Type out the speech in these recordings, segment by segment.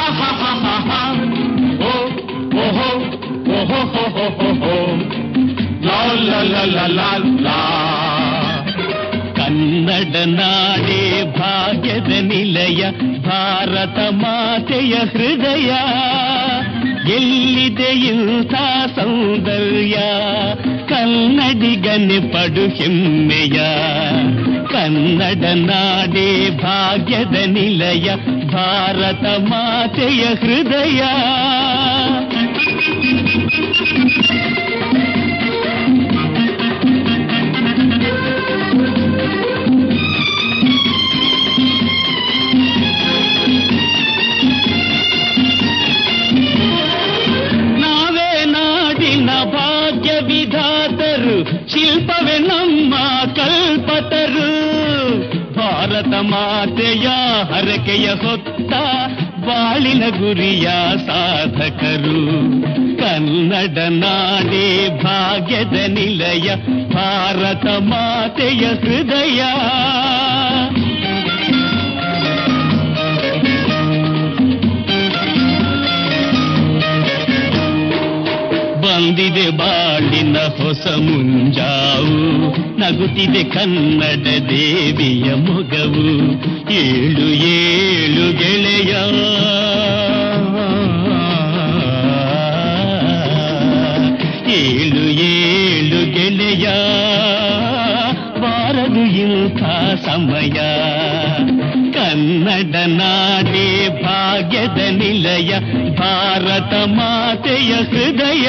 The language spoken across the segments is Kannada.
ಆಹಾಹಾಹಾಹಾ. ಓ ಓಹೋ ಓಹೋ ಹೋ ಹೋ ಹೋ ಹೋ. ಲಾ ಲಾ ಲಾ ಲಾ ಲಾ ಲಾ. ಕನ್ನಡ ನಾಡೇ ಭಾಗ್ಯದ ನಿಲಯ ಭಾರತ ಮಾತೆಯ ಹೃದಯ ಎಲ್ಲಿದೆ ಇಂಥ ಸೌಂದರ್ಯ ಕನ್ನಡಿಗನೆ ಪಡು ಹೆಮ್ಮೆಯ ಕನ್ನಡ ನಾಡೇ ಭಾಗ್ಯದ ನಿಲಯ ಭಾರತ ಮಾತೆಯ ಹೃದಯ ನಾವೇ ನಾಡಿನ ಭಾಗ್ಯ ವಿಧಾತರು ಶಿಲ್ಪವೇ ನಮ್ಮ ಕಲ್ಪತರು ಭಾರತ ಮಾತೆಯ ಹರಕೆಯ ಹೊತ್ತ ಬಾಳಿನ ಗುರಿಯ ಸಾಧಕರು ಕನ್ನಡ ನಾಡೇ ಭಾಗ್ಯದ ನಿಲಯ ಭಾರತ ಮಾತೆಯ ಹೃದಯ ಬಂದಿದೆ ಬಾಳಿನ ಹೊಸ ಮುಂಜಾವು ನಗುತ್ತಿದೆ ಕನ್ನಡ ದೇವಿಯ ಮೊಗವು ಏಳು ಏಳು ಗೆಳೆಯ ಏಳು ಏಳು ಗೆಳೆಯ ಬಾರದು ಇಂಥ ಸಮಯ ಕನ್ನಡ ನಾಡೇ ಭಾಗ್ಯದ ನಿಲಯ ಭಾರತ ಮಾತೆಯ ಹೃದಯ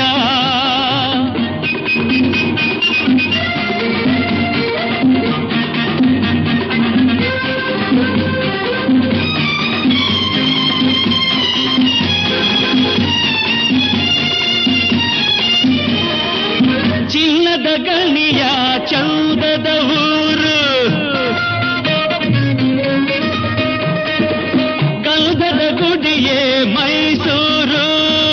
ಚಿನ್ನದ ಗಣಿಯ ಚಂದದ ಊರು ಗಂಧದ ಗುಡಿಯೇ ಮೈಸೂರು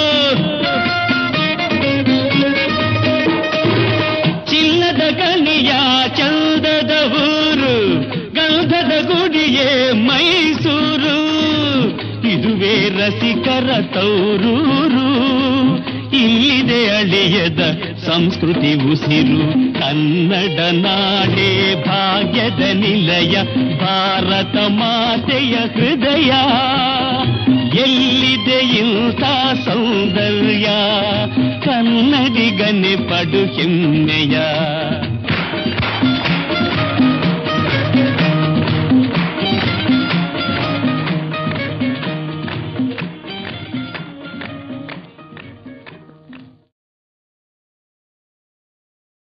ಚಿನ್ನದ ಗಣಿಯ ಚಂದದ ಊರು ಗಂಧದ ಗುಡಿಯೇ ಮೈಸೂರು ಇದುವೇ ರಸಿಕರ ತೌರೂರು ಇಲ್ಲಿದೆ ಅಳಿಯದ ಸಂಸ್ಕೃತಿ ಉಸಿರು ಕನ್ನಡ ನಾಡೇ ಭಾಗ್ಯದ ನಿಲಯ ಭಾರತ ಮಾತೆಯ ಹೃದಯ ಎಲ್ಲಿದೆ ಇಂಥ ಸೌಂದರ್ಯ ಕನ್ನಡಿಗನೆ ಪಡು ಹೆಮ್ಮೆಯ